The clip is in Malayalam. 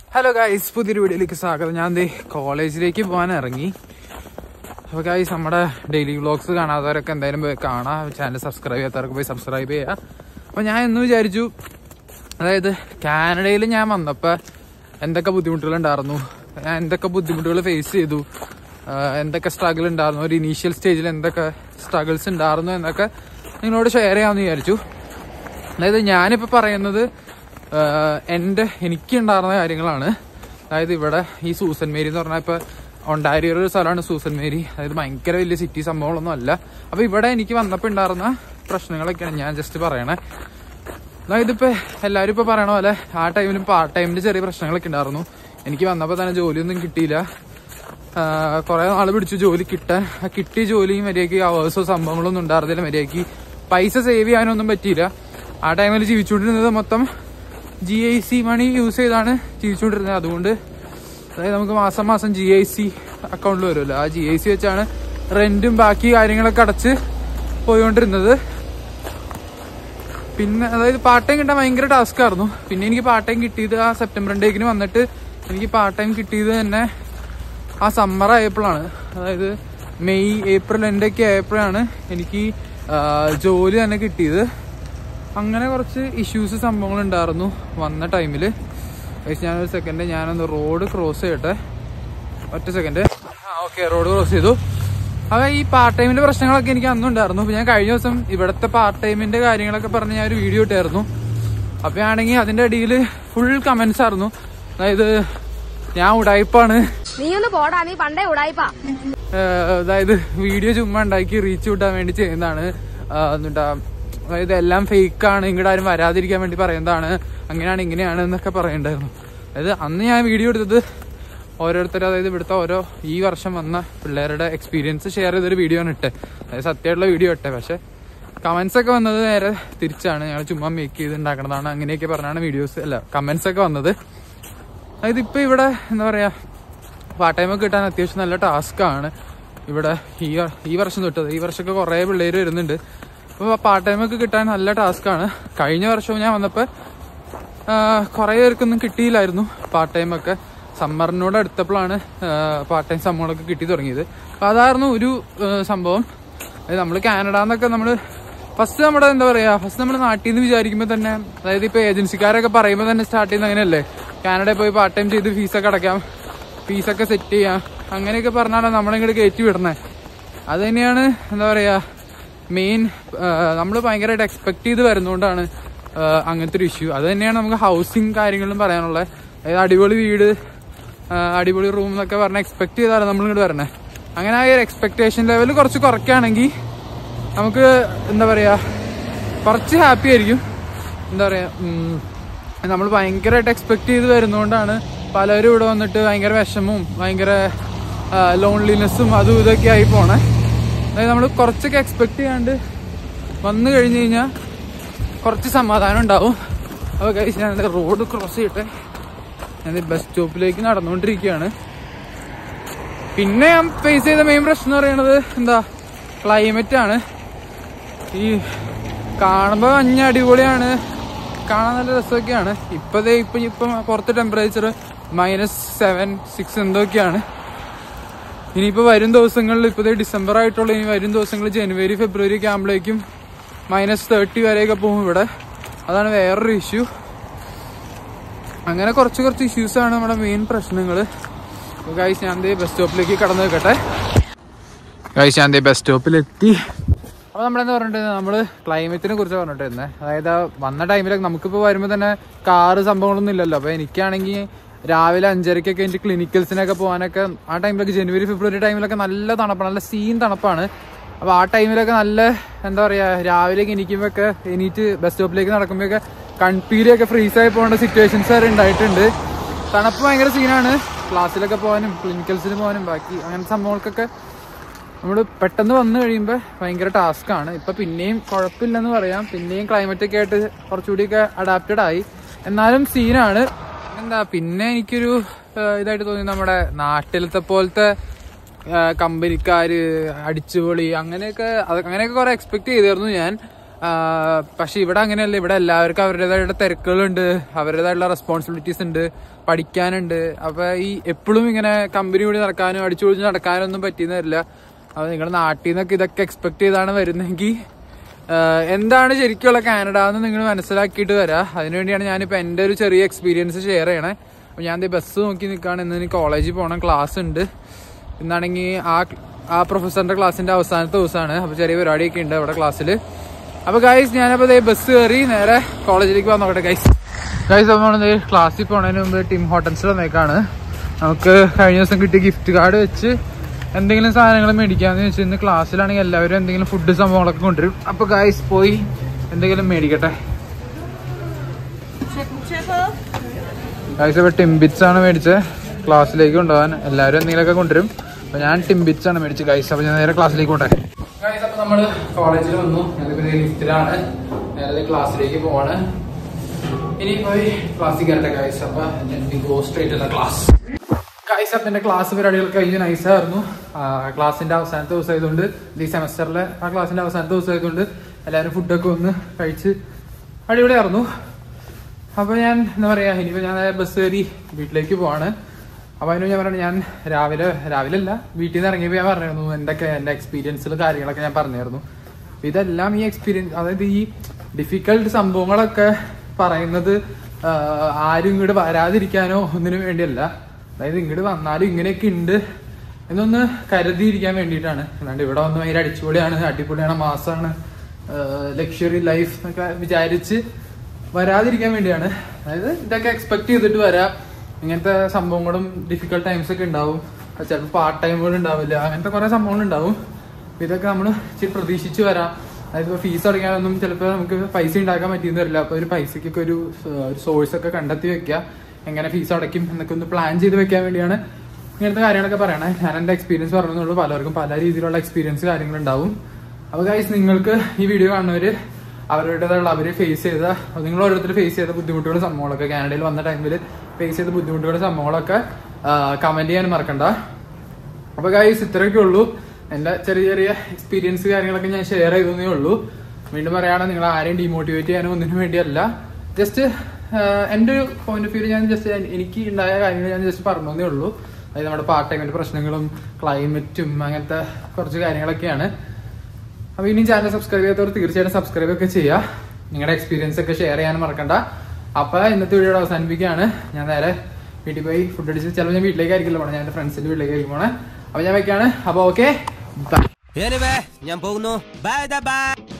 ഹലോ ഗൈസ് പുതിയൊരു വീഡിയോയിലേക്ക് സ്വാഗതം ഞാൻ ദേ കോളേജിലേക്ക് പോകാൻ ഇറങ്ങി അപ്പോൾ ഗൈസ് നമ്മുടെ ഡെയിലി വ്ളോഗ്സ് കാണാത്തവരൊക്കെ എന്തായാലും പോയി കാണാം ചാനൽ സബ്സ്ക്രൈബ് ചെയ്യാത്തവർക്ക് പോയി സബ്സ്ക്രൈബ് ചെയ്യുക അപ്പോൾ ഞാൻ എന്ന് വിചാരിച്ചു അതായത് കാനഡയിൽ ഞാൻ വന്നപ്പോൾ എന്തൊക്കെ ബുദ്ധിമുട്ടുകൾ ഉണ്ടായിരുന്നു ഞാൻ എന്തൊക്കെ ബുദ്ധിമുട്ടുകൾ ഫേസ് ചെയ്തു ആ, എന്തൊക്കെ സ്ട്രഗിൾ ഉണ്ടായിരുന്നു ഒരു ഇനീഷ്യൽ സ്റ്റേജിൽ എന്തൊക്കെ സ്ട്രഗിൾസ് ഉണ്ടായിരുന്നു എന്നൊക്കെ നിങ്ങളോട് ഷെയർ ചെയ്യാമെന്ന് വിചാരിച്ചു അതായത് ഞാനിപ്പോൾ പറയുന്നത് ആഹ്, എൻ്റെ എനിക്ക് ഉണ്ടായിരുന്ന കാര്യങ്ങളാണ് അതായത് ഇവിടെ ഈ സൂസൻ മേരി എന്ന് പറഞ്ഞാൽ ഇപ്പോൾ ഒണ്ടാരിയ ഒരു സ്ഥലമാണ് സൂസൻ മേരി അതായത് ഭയങ്കര വലിയ സിറ്റി സംഭവങ്ങളൊന്നും അല്ല അപ്പോൾ ഇവിടെ എനിക്ക് വന്നപ്പോൾ ഉണ്ടായിരുന്ന പ്രശ്നങ്ങളൊക്കെയാണ് ഞാൻ ജസ്റ്റ് പറയണേ അതായത് ഇപ്പോൾ എല്ലാവരും ഇപ്പോൾ പറയണ പോലെ ആ ടൈമിലും പാർട്ട് ടൈമിൽ ചെറിയ പ്രശ്നങ്ങളൊക്കെ ഉണ്ടായിരുന്നു എനിക്ക് വന്നപ്പോൾ തന്നെ ജോലിയൊന്നും കിട്ടിയില്ല ആഹ് കുറെ നാൾ പിടിച്ചു ജോലി കിട്ടാൻ ആ കിട്ടിയ ജോലിയും മര്യാദയ്ക്ക് അവേഴ്സോ സംഭവങ്ങളൊന്നും ഉണ്ടായിരുന്നില്ല മര്യാദയ്ക്ക് പൈസ സേവ് ചെയ്യാനൊന്നും പറ്റിയില്ല ആ ടൈമിൽ ജീവിച്ചുകൊണ്ടിരുന്നത് മൊത്തം G I C money use ചെയ്താണ് ജീവിച്ചുകൊണ്ടിരുന്നത് അതുകൊണ്ട് അതായത് നമുക്ക് മാസം മാസം ജി ഐ സി അക്കൗണ്ടിൽ വരുമല്ലോ ആ ജി ഐ സി വെച്ചാണ് റെന്റും ബാക്കി കാര്യങ്ങളൊക്കെ അടച്ച് പോയിക്കൊണ്ടിരുന്നത് പിന്നെ അതായത് പാർട്ട് ടൈം കിട്ടാൻ ഭയങ്കര ടാസ്ക് ആയിരുന്നു പിന്നെ എനിക്ക് പാർട്ട് ടൈം കിട്ടിയത് ആ സെപ്റ്റംബർ രണ്ടേക്കിന് വന്നിട്ട് എനിക്ക് പാർട്ട് ടൈം കിട്ടിയത് തന്നെ ആ സമ്മർ ആയപ്പോഴാണ് അതായത് മെയ് ഏപ്രിൽ എൻ്റെയൊക്കെ ആയപ്പോഴാണ് എനിക്ക് ആ, ജോലി തന്നെ കിട്ടിയത് അങ്ങനെ കുറച്ച് ഇഷ്യൂസ് സംഭവങ്ങൾ ഉണ്ടായിരുന്നു വന്ന ടൈമിൽ ഞാനൊരു സെക്കൻഡ് ഞാനൊന്ന് റോഡ് ക്രോസ് ചെയ്യട്ടെ ഒറ്റ സെക്കൻഡ് ആ ഓക്കെ റോഡ് ക്രോസ് ചെയ്തു അപ്പൊ ഈ പാർട്ട് ടൈമിന്റെ പ്രശ്നങ്ങളൊക്കെ എനിക്ക് അന്നും ഉണ്ടായിരുന്നു അപ്പൊ ഞാൻ കഴിഞ്ഞ ദിവസം ഇവിടുത്തെ പാർട്ട് ടൈമിന്റെ കാര്യങ്ങളൊക്കെ പറഞ്ഞ് ഞാൻ ഒരു വീഡിയോ ഇട്ടായിരുന്നു അപ്പൊ ആണെങ്കിൽ അതിന്റെ അടിയിൽ ഫുൾ കമന്റ്സ് ആയിരുന്നു അതായത് ഞാൻ ഉടായ്പാണ് നീ ഒന്ന് പോടാ നീ പണ്ടേ ഉടായിപ്പാ ഏഹ് അതായത് വീഡിയോ ചുമ്മാ ഉണ്ടാക്കി റീച്ച് കിട്ടാൻ വേണ്ടി ചെയ്യുന്നതാണ് ആഹ് എന്നിട്ടാ അതായത് എല്ലാം ഫേക്കാണ് ഇങ്ങോട്ട് ആരും വരാതിരിക്കാൻ വേണ്ടി പറയുന്നതാണ് അങ്ങനെയാണ് ഇങ്ങനെയാണ് എന്നൊക്കെ പറയണ്ടായിരുന്നു അതായത് അന്ന് ഞാൻ വീഡിയോ എടുത്തത് ഓരോരുത്തർ അതായത് ഇവിടുത്തെ ഓരോ ഈ വർഷം വന്ന പിള്ളേരുടെ എക്സ്പീരിയൻസ് ഷെയർ ചെയ്തൊരു വീഡിയോ ആണ് ഇട്ടെ അതായത് സത്യമായിട്ടുള്ള വീഡിയോ ഇട്ടെ പക്ഷെ കമന്റ്സ് ഒക്കെ വന്നത് നേരെ തിരിച്ചാണ് ഞങ്ങൾ ചുമ്മാ മേക്ക് ചെയ്ത് ഉണ്ടാക്കണതാണ് അങ്ങനെയൊക്കെ പറഞ്ഞാണ് വീഡിയോസ് അല്ല കമന്റ്സ് ഒക്കെ വന്നത് അതായത് ഇപ്പൊ ഇവിടെ എന്താ പറയാ പാർട്ട് ടൈം ഒക്കെ കിട്ടാൻ അത്യാവശ്യം നല്ല ടാസ്ക് ആണ് ഇവിടെ ഈ ഈ വർഷം തൊട്ട് ഈ വർഷമൊക്കെ കുറേ പിള്ളേർ വരുന്നുണ്ട് അപ്പോൾ പാർട്ട് ടൈം ഒക്കെ കിട്ടാൻ നല്ല ടാസ്ക് ആണ് കഴിഞ്ഞ വർഷവും ഞാൻ വന്നപ്പോൾ കുറേ പേർക്കൊന്നും കിട്ടിയില്ലായിരുന്നു പാർട്ട് ടൈം ഒക്കെ സമ്മറിനോട് അടുത്തപ്പോഴാണ് പാർട്ട് ടൈം സംഭവങ്ങളൊക്കെ കിട്ടി തുടങ്ങിയത് അപ്പോൾ അതായിരുന്നു ഒരു ആ, സംഭവം നമ്മൾ കാനഡ എന്നൊക്കെ നമ്മൾ ഫസ്റ്റ് നമ്മുടെ എന്താ പറയാ ഫസ്റ്റ് നമ്മൾ നാട്ടിൽ നിന്ന് വിചാരിക്കുമ്പോൾ തന്നെ അതായത് ഇപ്പൊ ഏജൻസിക്കാരൊക്കെ പറയുമ്പോൾ തന്നെ സ്റ്റാർട്ട് ചെയ്യുന്ന അങ്ങനെയല്ലേ കാനഡയിൽ പോയി പാർട്ട് ടൈം ചെയ്ത് ഫീസൊക്കെ അടയ്ക്കാം ഫീസൊക്കെ സെറ്റ് ചെയ്യാം അങ്ങനെയൊക്കെ പറഞ്ഞാണ് നമ്മളിങ്ങോട്ട് കയറ്റി വിടണേ അത് തന്നെയാണ് എന്താ പറയാ മെയിൻ നമ്മൾ ഭയങ്കരമായിട്ട് എക്സ്പെക്ട് ചെയ്ത് വരുന്നതുകൊണ്ടാണ് ആ, അങ്ങനത്തെ ഒരു ഇഷ്യൂ അത് തന്നെയാണ് നമുക്ക് ഹൗസിങ് കാര്യങ്ങളിലും പറയാനുള്ളത് അതായത് അടിപൊളി വീട് ആ, അടിപൊളി റൂം എന്നൊക്കെ പറഞ്ഞ് എക്സ്പെക്ട് ചെയ്താണ് നമ്മൾ ഇങ്ങോട്ട് വരണേ അങ്ങനെ ആ ഒരു എക്സ്പെക്ടേഷൻ ലെവൽ കുറച്ച് കുറയ്ക്കുകയാണെങ്കിൽ നമുക്ക് എന്താ പറയാ കുറച്ച് ഹാപ്പി ആയിരിക്കും എന്താ പറയാ നമ്മൾ ഭയങ്കരമായിട്ട് എക്സ്പെക്ട് ചെയ്ത് വരുന്നതുകൊണ്ടാണ് പലരും ഇവിടെ വന്നിട്ട് ഭയങ്കര വിഷമവും ഭയങ്കര ലോൺലിനെസ്സും അതും ഇതൊക്കെ ആയി പോണേ അതായത് നമ്മൾ കുറച്ചൊക്കെ എക്സ്പെക്ട് ചെയ്യാണ്ട് വന്നു കഴിഞ്ഞു കഴിഞ്ഞാൽ കുറച്ച് സമാധാനം ഉണ്ടാവും അപ്പോൾ കഴിച്ച് ഞാൻ റോഡ് ക്രോസ് ചെയ്യട്ടെ ഞാൻ ബസ് സ്റ്റോപ്പിലേക്ക് നടന്നുകൊണ്ടിരിക്കുകയാണ് പിന്നെ ഞാൻ ഫേസ് ചെയ്ത മെയിൻ പ്രശ്നം എന്ന് പറയുന്നത് എന്താ ക്ലൈമറ്റ് ആണ് ഈ കാണുമ്പോൾ മഞ്ഞ അടിപൊളിയാണ് കാണാൻ നല്ല രസമൊക്കെയാണ് ഇപ്പതേ ഇപ്പൊ ഇപ്പം പുറത്ത് ടെമ്പറേച്ചർ മൈനസ് സെവൻ സിക്സ് എന്തൊക്കെയാണ് ഇനിയിപ്പോൾ വരും ദിവസങ്ങളിൽ ഇപ്പോഴത്തെ ഡിസംബർ ആയിട്ടുള്ള ഇനി വരും ദിവസങ്ങളിൽ ജനുവരി ഫെബ്രുവരി ഒക്കെ ആകുമ്പോഴേക്കും മൈനസ് തേർട്ടി വരെയൊക്കെ പോകും ഇവിടെ അതാണ് വേറൊരു ഇഷ്യൂ അങ്ങനെ കുറച്ച് കുറച്ച് ഇഷ്യൂസ് ആണ് നമ്മുടെ മെയിൻ പ്രശ്നങ്ങൾ ഗൈസ് ഞാൻ ദേ ബസ് സ്റ്റോപ്പിലേക്ക് കടന്നു വെക്കട്ടെ ഗൈസ് ഞാൻ ദേ ബസ് സ്റ്റോപ്പിലെത്തി അപ്പോൾ നമ്മളെന്താ പറഞ്ഞിട്ട് നമ്മള് ക്ലൈമറ്റിനെ കുറിച്ച് പറഞ്ഞിട്ടിരുന്നത് അതായത് ആ വന്ന ടൈമിലൊക്കെ നമുക്കിപ്പോൾ വരുമ്പോൾ തന്നെ കാറ് സംഭവങ്ങളൊന്നും ഇല്ലല്ലോ അപ്പോൾ എനിക്കാണെങ്കിൽ രാവിലെ അഞ്ചരക്കൊക്കെ എനിക്ക് ക്ലിനിക്കൽസിനൊക്കെ പോകാനൊക്കെ ആ ടൈമിലൊക്കെ ജനുവരി ഫെബ്രുവരി ടൈമിലൊക്കെ നല്ല തണുപ്പാണ് നല്ല സീൻ തണുപ്പാണ് അപ്പോൾ ആ ടൈമിലൊക്കെ നല്ല എന്താ പറയുക രാവിലെയൊക്കെ എനിക്കുമ്പോഴൊക്കെ എണീറ്റ് ബസ് സ്റ്റോപ്പിലേക്ക് നടക്കുമ്പോഴൊക്കെ കൺപീലിയൊക്കെ ഫ്രീസായി പോകേണ്ട സിറ്റുവേഷൻസ് വരെ ഉണ്ടായിട്ടുണ്ട് തണുപ്പ് ഭയങ്കര സീനാണ് ക്ലാസ്സിലൊക്കെ പോകാനും ക്ലിനിക്കൽസിന് പോകാനും ബാക്കി അങ്ങനത്തെ സംഭവങ്ങൾക്കൊക്കെ നമ്മൾ പെട്ടെന്ന് വന്നു കഴിയുമ്പോൾ ഭയങ്കര ടാസ്ക് ആണ് ഇപ്പൊ പിന്നെയും കുഴപ്പമില്ലെന്ന് പറയാം പിന്നെയും ക്ലൈമറ്റ് ഒക്കെ ആയിട്ട് കുറച്ചുകൂടിയൊക്കെ അഡാപ്റ്റഡ് ആയി എന്നാലും സീനാണ് എന്താ പിന്നെ എനിക്കൊരു ആ, ഇതായിട്ട് തോന്നി നമ്മുടെ നാട്ടിലത്തെ പോലത്തെ ആ, കമ്പനിക്കാര് അടിച്ചുപൊളി അങ്ങനെയൊക്കെ അത് അങ്ങനെയൊക്കെ കുറെ എക്സ്പെക്ട് ചെയ്തായിരുന്നു ഞാൻ പക്ഷെ ഇവിടെ അങ്ങനെയല്ല ഇവിടെ എല്ലാവർക്കും അവരുടേതായിട്ടുള്ള തിരക്കുകളുണ്ട് അവരുടേതായിട്ടുള്ള റെസ്പോൺസിബിലിറ്റീസ് ഉണ്ട് പഠിക്കാനുണ്ട് അപ്പൊ ഈ എപ്പോഴും ഇങ്ങനെ കമ്പനി കൂടി നടക്കാനും അടിച്ചു പൊളിച്ച് നടക്കാനും ഒന്നും പറ്റിയെന്ന് വരില്ല അപ്പൊ നിങ്ങൾ നാട്ടിൽ നിന്നൊക്കെ ഇതൊക്കെ എക്സ്പെക്ട് ചെയ്താണ് വരുന്നതെങ്കിൽ ആഹ് എന്താണ് ശരിക്കുള്ള കാനഡ എന്ന് നിങ്ങൾ മനസ്സിലാക്കിയിട്ട് വരാം അതിനുവേണ്ടിയാണ് ഞാനിപ്പോൾ എൻ്റെ ഒരു ചെറിയ എക്സ്പീരിയൻസ് ഷെയർ ചെയ്യണേ അപ്പോൾ ഞാൻ ബസ് നോക്കി നിൽക്കുകയാണ് ഇന്ന് എനിക്ക് കോളേജിൽ പോകണം ക്ലാസ് ഉണ്ട് ഇന്നാണെങ്കിൽ ആ ആ പ്രൊഫസറിൻ്റെ ക്ലാസ്സിൻ്റെ അവസാനത്തെ ദിവസമാണ് അപ്പോൾ ചെറിയ പരിപാടിയൊക്കെ ഉണ്ട് അവിടെ ക്ലാസ്സിൽ അപ്പോൾ ഗൈസ് ഞാനപ്പോൾ ദേ ബസ് കയറി നേരെ കോളേജിലേക്ക് പോകാൻ നോക്കട്ടെ ഗൈസ് ഗൈസ് അപ്പോൾ നമ്മൾ ക്ലാസ്സിൽ പോണതിന് മുമ്പ് ടിം ഹോട്ടൽസിൽ വന്നേക്കാണ് നമുക്ക് കഴിഞ്ഞ ദിവസം കിട്ടിയ ഗിഫ്റ്റ് കാർഡ് വെച്ച് എന്തെങ്കിലും സാധനങ്ങൾ മേടിക്കാന്ന് വെച്ചാൽ ഇന്ന് ക്ലാസ്സിലാണെങ്കിൽ എല്ലാവരും എന്തെങ്കിലും ഫുഡ് സംഭവങ്ങളൊക്കെ കൊണ്ടുവരും അപ്പൊ ഗായ്സ് പോയി എന്തെങ്കിലും മേടിക്കട്ടെ ഗായ്സ് ഇപ്പൊ ടിംബിറ്റ്സ് ആണ് മേടിച്ചത് ക്ലാസ്സിലേക്ക് കൊണ്ടുപോകാൻ എല്ലാവരും എന്തെങ്കിലുമൊക്കെ കൊണ്ടുവരും അപ്പൊ ഞാൻ ടിംബിറ്റ്സ് ആണ് മേടിച്ചത് ഗൈസ് അപ്പൊ ഞാൻ നേരെ ക്ലാസ്സിലേക്ക് കൊണ്ടേ ഗൈസ് അപ്പൊ നമ്മള് കോളേജിൽ വന്നു ഞാനിപ്പോ ലിഫ്റ്റിലാണ് നേരെ ക്ലാസ്സിലേക്ക് പോവാണ് ഇനി പോയി ക്ലാസ്സിൽ കയറട്ടെ ഗൈസ് അപ്പൊ go straight to class guys അപ്പം എൻ്റെ ക്ലാസ് പരിപാടികൾ കഴിഞ്ഞ് നൈസായിരുന്നു ക്ലാസ്സിന്റെ അവസാനത്തെ ദിവസം ആയതുകൊണ്ട് ഈ സെമസ്റ്ററിലെ ആ ക്ലാസ്സിന്റെ അവസാനത്തെ ദിവസം ആയതുകൊണ്ട് എല്ലാവരും ഫുഡൊക്കെ ഒന്ന് കഴിച്ച് അടിപൊളിയായിരുന്നു അപ്പോൾ ഞാൻ എന്താ പറയാ ഇനിയിപ്പോൾ ഞാൻ ബസ് കയറി വീട്ടിലേക്ക് പോവാണ് അപ്പോൾ അതിന് ഞാൻ പറഞ്ഞു ഞാൻ രാവിലെ രാവിലെ അല്ല വീട്ടിൽ നിന്ന് ഇറങ്ങിയപ്പോൾ ഞാൻ പറഞ്ഞിരുന്നു എന്തൊക്കെ എൻ്റെ എക്സ്പീരിയൻസിൽ കാര്യങ്ങളൊക്കെ ഞാൻ പറഞ്ഞിരുന്നു അപ്പൊ ഇതെല്ലാം ഈ എക്സ്പീരിയൻസ് അതായത് ഈ ഡിഫിക്കൽട്ട് സംഭവങ്ങളൊക്കെ പറയുന്നത് ആ, ആരും ഇങ്ങോട്ട് വരാതിരിക്കാനോ ഒന്നിനു വേണ്ടിയല്ല അതായത് ഇങ്ങോട്ട് വന്നാലും ഇങ്ങനെയൊക്കെ ഉണ്ട് എന്നൊന്ന് കരുതിയിരിക്കാൻ വേണ്ടിയിട്ടാണ് അല്ലാണ്ട് ഇവിടെ വന്ന് ഭയങ്കര അടിച്ചുപൊളിയാണ് അടിപൊളിയാണ് മാസമാണ് ലക്ഷറി ലൈഫ് എന്നൊക്കെ വിചാരിച്ച് വരാതിരിക്കാൻ വേണ്ടിയാണ് അതായത് ഇതൊക്കെ എക്സ്പെക്ട് ചെയ്തിട്ട് വരാം ഇങ്ങനത്തെ സംഭവങ്ങളും ഡിഫിക്കൽട്ട് ടൈംസ് ഒക്കെ ഉണ്ടാവും ചിലപ്പോൾ പാർട്ട് ടൈമുകൾ ഉണ്ടാവില്ല അങ്ങനത്തെ കുറെ സംഭവങ്ങൾ ഉണ്ടാവും അപ്പൊ ഇതൊക്കെ നമ്മൾ ഇച്ചിരി പ്രതീക്ഷിച്ച് വരാം അതായത് ഇപ്പോൾ ഫീസ് അടയ്ക്കാനൊന്നും ചിലപ്പോൾ നമുക്ക് പൈസ ഉണ്ടാക്കാൻ പറ്റിയെന്ന് വരില്ല അപ്പോൾ ഒരു പൈസക്കൊക്കെ ഒരു സ- ഒരു സോഴ്സ് ഒക്കെ കണ്ടെത്തി വെക്കുക എങ്ങനെ ഫീസ് അടയ്ക്കും എന്നൊക്കെ ഒന്ന് പ്ലാൻ ചെയ്ത് വെക്കാൻ വേണ്ടിയാണ് ഇങ്ങനത്തെ കാര്യങ്ങളൊക്കെ പറയണേ ഞാൻ എൻ്റെ എക്സ്പീരിയൻസ് പറഞ്ഞുള്ളൂ പലർക്കും പല രീതിയിലുള്ള എക്സ്പീരിയൻസ് കാര്യങ്ങളുണ്ടാവും അപ്പോൾ ഗൈസ് നിങ്ങൾക്ക് ഈ വീഡിയോ കാണുന്നവര് അവരുടേതായുള്ള അവർ ഫേസ് ചെയ്ത നിങ്ങൾ ഓരോരുത്തർ ഫേസ് ചെയ്ത ബുദ്ധിമുട്ടുകളും സംഭവങ്ങളൊക്കെ കാനഡയിൽ വന്ന ടൈമിൽ ഫേസ് ചെയ്ത ബുദ്ധിമുട്ടുകളും സംഭവങ്ങളൊക്കെ കമന്റ് ചെയ്യാൻ മറക്കണ്ട അപ്പൊ ഗൈസ് ഇത്രയൊക്കെ ഉള്ളൂ എന്റെ ചെറിയ ചെറിയ എക്സ്പീരിയൻസ് കാര്യങ്ങളൊക്കെ ഞാൻ ഷെയർ ചെയ്തേ ഉള്ളൂ വീണ്ടും പറയാണ് നിങ്ങൾ ആരെയും ഡിമോട്ടിവേറ്റ് ചെയ്യാനോ ഒന്നിനു വേണ്ടിയല്ല ജസ്റ്റ് എന്റെ ഒരു പോയിന്റ് ഓഫ് വ്യൂ ഞാൻ ജസ്റ്റ് എനിക്ക് ഉണ്ടായ കാര്യങ്ങൾ ഞാൻ ജസ്റ്റ് പറഞ്ഞതേ ഉള്ളൂ അതായത് നമ്മുടെ പാർട്ട് ടൈമിന്റെ പ്രശ്നങ്ങളും ക്ലൈമറ്റും അങ്ങനത്തെ കുറച്ച് കാര്യങ്ങളൊക്കെയാണ് അപ്പൊ ഇനി ചാനൽ സബ്സ്ക്രൈബ് ചെയ്യാത്തവർ തീർച്ചയായിട്ടും സബ്സ്ക്രൈബ് ഒക്കെ ചെയ്യുക നിങ്ങളുടെ എക്സ്പീരിയൻസ് ഒക്കെ ഷെയർ ചെയ്യാനും മറക്കണ്ട അപ്പൊ ഇന്നത്തെ വീഡിയോ അവസാനിപ്പിക്കുകയാണ് ഞാൻ നേരെ വീട്ടിൽ പോയി ഫുഡ് അടിച്ച് ചിലപ്പോൾ ഞാൻ വീട്ടിലേക്കായിരിക്കില്ല പോണേ ഞാൻ എന്റെ ഫ്രണ്ട്സിന്റെ വീട്ടിലേക്കായിരിക്കും പോണേ അപ്പൊ ഞാൻ വെക്കാണ് അപ്പൊ ഓക്കെ ബൈ എനിവേ ഞാൻ പോകുന്നു ബൈ ബൈ